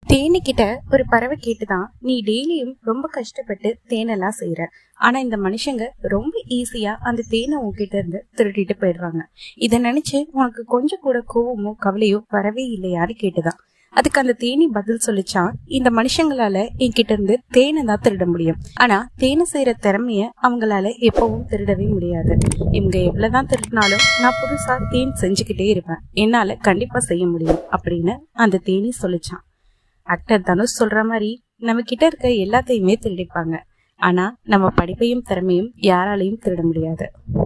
தேனிக்கிட்ட ஒரு பறவை கேட்டுதான் நீ டெய்லியும் ரொம்ப கஷ்டப்பட்டு தேனெல்லாம் செய்யற ஆனா இந்த மனுஷங்க ரொம்ப ஈஸியா அந்த தேனை உன்கிட்ட இருந்து திருடிட்டு போயிடுறாங்க இத நினைச்சு உனக்கு கொஞ்சம் கூட கோவமோ கவலையோ வரவே இல்லையான்னு கேட்டுதான் அதுக்கு அந்த தேனி பதில் சொல்லிச்சான் இந்த மனுஷங்களால என்கிட்ட இருந்து தேனை தான் திருட முடியும் ஆனா தேனை செய்யற திறமைய அவங்களால எப்பவும் திருடவே முடியாது இவங்க எவ்வளவுதான் திருடினாலும் நான் புதுசா தேன் செஞ்சுக்கிட்டே இருப்பேன் என்னால கண்டிப்பா செய்ய முடியும் அப்படின்னு அந்த தேனி சொல்லிச்சான் ஆக்டர் தனுஷ் சொல்ற மாதிரி நம்ம கிட்ட இருக்க எல்லாத்தையுமே திருடிப்பாங்க ஆனா நம்ம படிப்பையும் திறமையும் யாராலையும் திருட முடியாது